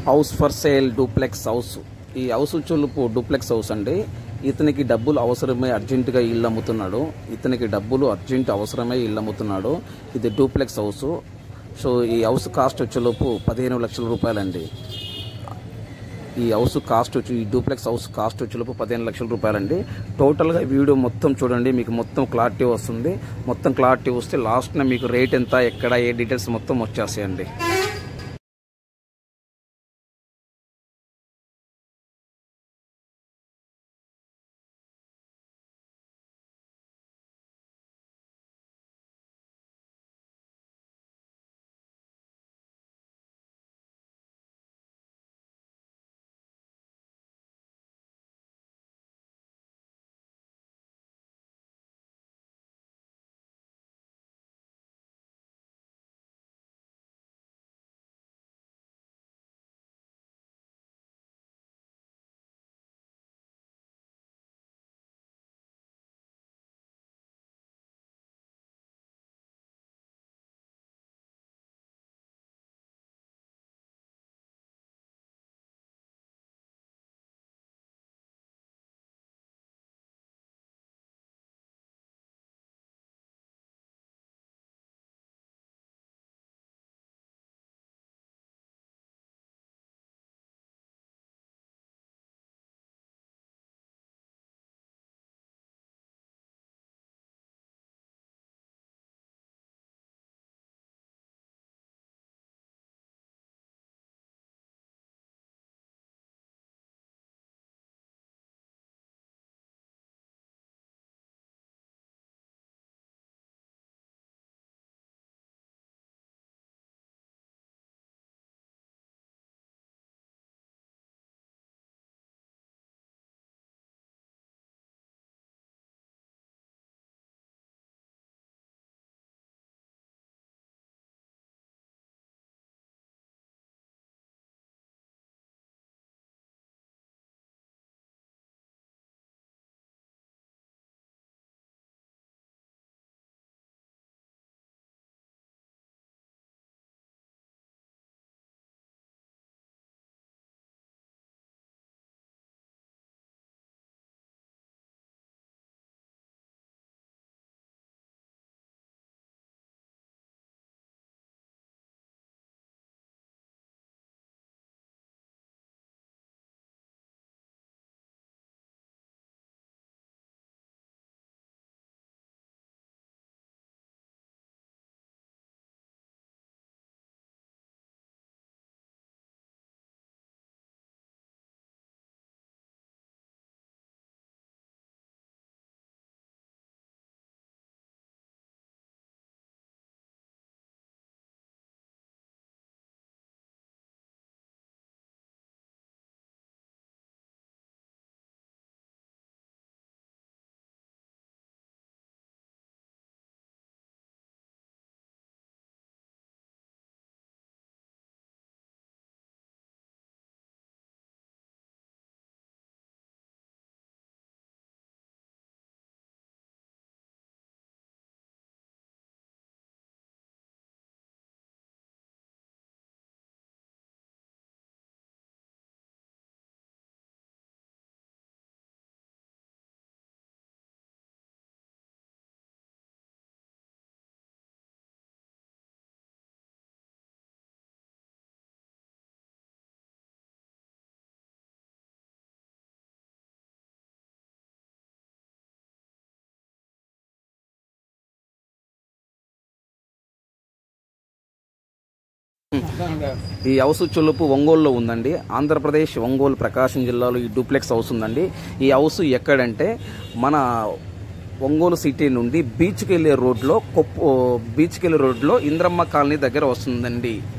house for sale duplex house ఈ house చులుపు duplex house అండి ఇతనికి డబ్బులు అవసరమై అర్జెంటుగా ఇల్లు అమ్ముతున్నాడు ఇతనికి డబ్బులు అర్జెంట్ అవసరమై ఇల్లు అమ్ముతున్నాడు ఇది డూప్లెక్స్ హౌస్ సో ఈ హౌస్ కాస్ట్ వచ్చేలోపు పదిహేను లక్షల రూపాయలండి ఈ హౌస్ కాస్ట్ వచ్చి ఈ డూప్లెక్స్ హౌస్ కాస్ట్ వచ్చేలోపు పదిహేను లక్షల రూపాయలండి టోటల్గా ఈ వీడియో మొత్తం చూడండి మీకు మొత్తం క్లారిటీ వస్తుంది మొత్తం క్లారిటీ వస్తే లాస్ట్న మీకు రేట్ ఎంత ఎక్కడ ఏ డీటెయిల్స్ మొత్తం వచ్చేస్తాయండి ఈ హౌస్ చులుపు ఒంగోలులో ఉందండి ఆంధ్రప్రదేశ్ ఒంగోలు ప్రకాశం జిల్లాలో ఈ డూప్లెక్స్ హౌస్ ఉందండి ఈ హౌస్ ఎక్కడంటే మన ఒంగోలు సిటీ నుండి బీచ్కి వెళ్ళే రోడ్లో కొప్పు బీచ్కి వెళ్ళే రోడ్లో ఇంద్రమ్మ కాలనీ దగ్గర వస్తుందండి